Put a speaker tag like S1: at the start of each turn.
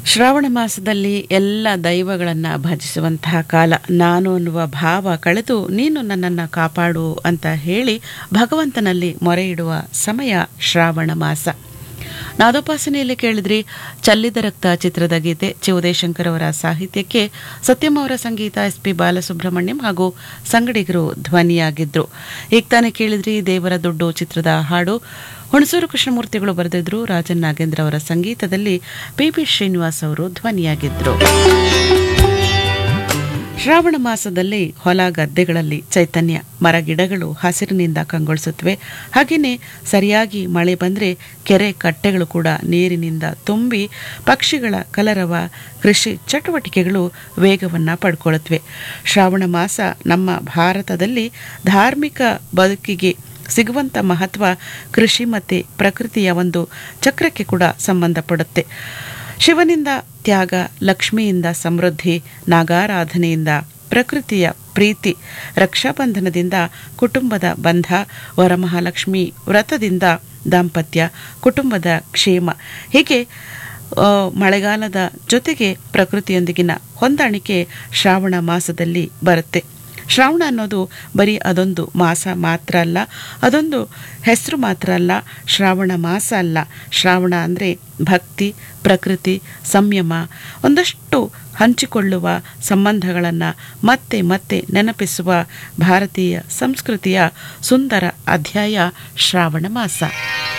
S1: ಶ್ರಾವಣ ಮಾಸದಲ್ಲಿ ಎಲ್ಲ ದೈವಗಳನ್ನು ಭಜಿಸುವಂತಹ ಕಾಲ ನಾನು ಅನ್ನುವ ಭಾವ ಕಳೆದು ನೀನು ನನ್ನನ್ನು ಕಾಪಾಡು ಅಂತ ಹೇಳಿ ಭಗವಂತನಲ್ಲಿ ಮೊರೆ ಇಡುವ ಸಮಯ ಶ್ರಾವಣ ಮಾಸ ನಾದೋಪಾಸನೆಯಲ್ಲಿ ಕೇಳಿದ್ರಿ ಚಲ್ಲಿದ ರಕ್ತ ಚಿತ್ರದ ಗೀತೆ ಚಿ ಉದಯಶಂಕರ್ ಅವರ ಸಾಹಿತ್ಯಕ್ಕೆ ಸತ್ಯಂ ಅವರ ಸಂಗೀತ ಎಸ್ ಪಿ ಬಾಲಸುಬ್ರಹ್ಮಣ್ಯಂ ಹಾಗೂ ಸಂಗಡಿಗರು ಧ್ವನಿಯಾಗಿದ್ರು ಈಗ ತಾನೇ ಕೇಳಿದ್ರಿ ದೇವರ ದುಡ್ಡು ಚಿತ್ರದ ಹಾಡು ಹುಣಸೂರು ಕೃಷ್ಣಮೂರ್ತಿಗಳು ಬರೆದಿದ್ರು ರಾಜನ್ ನಾಗೇಂದ್ರ ಅವರ ಸಂಗೀತದಲ್ಲಿ ಪಿ ಬಿ ಶ್ರೀನಿವಾಸ್ ಅವರು ಧ್ವನಿಯಾಗಿದ್ರು ಶ್ರಾವಣ ಮಾಸದಲ್ಲಿ ಹೊಲ ಗದ್ದೆಗಳಲ್ಲಿ ಚೈತನ್ಯ ಮರಗಿಡಗಳು ಹಸಿರಿನಿಂದ ಕಂಗೊಳಿಸುತ್ತವೆ ಹಾಗೆಯೇ ಸರಿಯಾಗಿ ಮಳೆ ಬಂದರೆ ಕೆರೆ ಕಟ್ಟೆಗಳು ಕೂಡ ನೀರಿನಿಂದ ತುಂಬಿ ಪಕ್ಷಿಗಳ ಕಲರವ ಕೃಷಿ ಚಟುವಟಿಕೆಗಳು ವೇಗವನ್ನು ಪಡ್ಕೊಳ್ಳುತ್ತವೆ ಶ್ರಾವಣ ಮಾಸ ನಮ್ಮ ಭಾರತದಲ್ಲಿ ಧಾರ್ಮಿಕ ಬದುಕಿಗೆ ಸಿಗುವಂಥ ಮಹತ್ವ ಕೃಷಿ ಮತ್ತು ಪ್ರಕೃತಿಯ ಒಂದು ಚಕ್ರಕ್ಕೆ ಕೂಡ ಸಂಬಂಧಪಡುತ್ತೆ ಶಿವನಿಂದ ತ್ಯಾಗ ಲಕ್ಷ್ಮಿಯಿಂದ ಸಮೃದ್ಧಿ ನಾಗಾರಾಧನೆಯಿಂದ ಪ್ರಕೃತಿಯ ಪ್ರೀತಿ ರಕ್ಷಾಬಂಧನದಿಂದ ಕುಟುಂಬದ ಬಂಧ ವರಮಹಾಲಕ್ಷ್ಮಿ ವ್ರತದಿಂದ ದಾಂಪತ್ಯ ಕುಟುಂಬದ ಕ್ಷೇಮ ಹೀಗೆ ಆ, ಮಳೆಗಾಲದ ಜೊತೆಗೆ ಪ್ರಕೃತಿಯೊಂದಿಗಿನ ಹೊಂದಾಣಿಕೆ ಶ್ರಾವಣ ಮಾಸದಲ್ಲಿ ಬರುತ್ತೆ ಶ್ರಾವಣ ಅನ್ನೋದು ಬರೀ ಅದೊಂದು ಮಾಸ ಮಾತ್ರ ಅಲ್ಲ ಅದೊಂದು ಹೆಸರು ಮಾತ್ರ ಅಲ್ಲ ಶ್ರಾವಣ ಮಾಸ ಅಲ್ಲ ಶ್ರಾವಣ ಅಂದರೆ ಭಕ್ತಿ ಪ್ರಕೃತಿ ಸಂಯಮ ಒಂದಷ್ಟು ಹಂಚಿಕೊಳ್ಳುವ ಸಂಬಂಧಗಳನ್ನು ಮತ್ತೆ ಮತ್ತೆ ನೆನಪಿಸುವ ಭಾರತೀಯ ಸಂಸ್ಕೃತಿಯ ಸುಂದರ ಅಧ್ಯಾಯ ಶ್ರಾವಣ ಮಾಸ